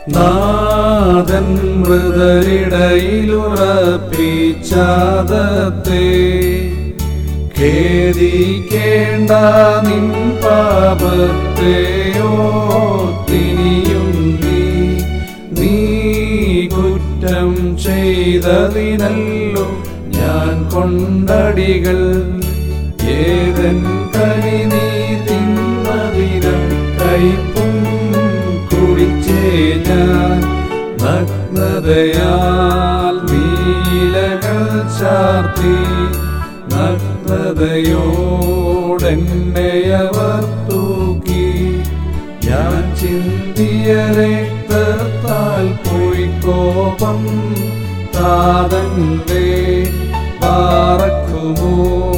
നാഥൻ മൃതരിടയിലുറപ്പിച്ചാദത്തെ ഖേദിക്കേണ്ട നിൻ പാപത്തെയോ തിനിയും നീ നീ കുറ്റം ചെയ്തതിനല്ലോ ഞാൻ കൊണ്ടടികൾ ഏതൻ കനി നീ തിന്നതിനം കൈപ്പും കുടിച്ചേ ഞാൻ നഗ്നതയാൽ നീലകൾ ചാർത്തി നഗ്നതയോടെന്നെ അവർ തൂക്കി ഞാൻ ചിന്തിയ രക്തത്താൽ പോയി കോപം താതന്റെ പാറക്കുമോ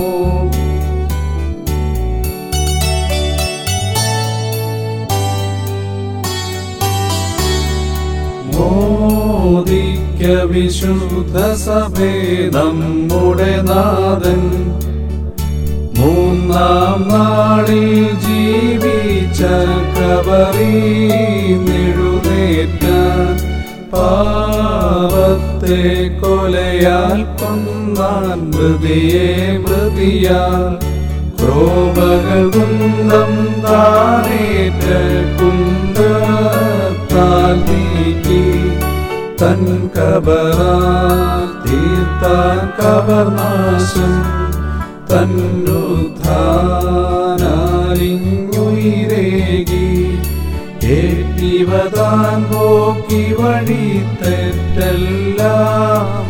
മോദിക്ക വിശുദ്ധ സഭേ നമ്മുടെ നാഥൻ മൂന്നാം നാളിൽ ജീവിച്ച കബറി നെടുനേറ്റാൻ പാവത്തെ കൊലയാൽ കൊന്നാൻ മൃതിയെ മൃതിയാൽ ക്രോപകൾ കുന്തം താനേറ്റ കുന്തത്താൽ നീക്കി തൻ കബറാൽ തീർത്താൻ കബർനാശം തന്നുധാനാലിങ്ങുയിരേകി ഏറ്റിവതാൻ പോക്കി വഴി തെറ്റെല്ലാം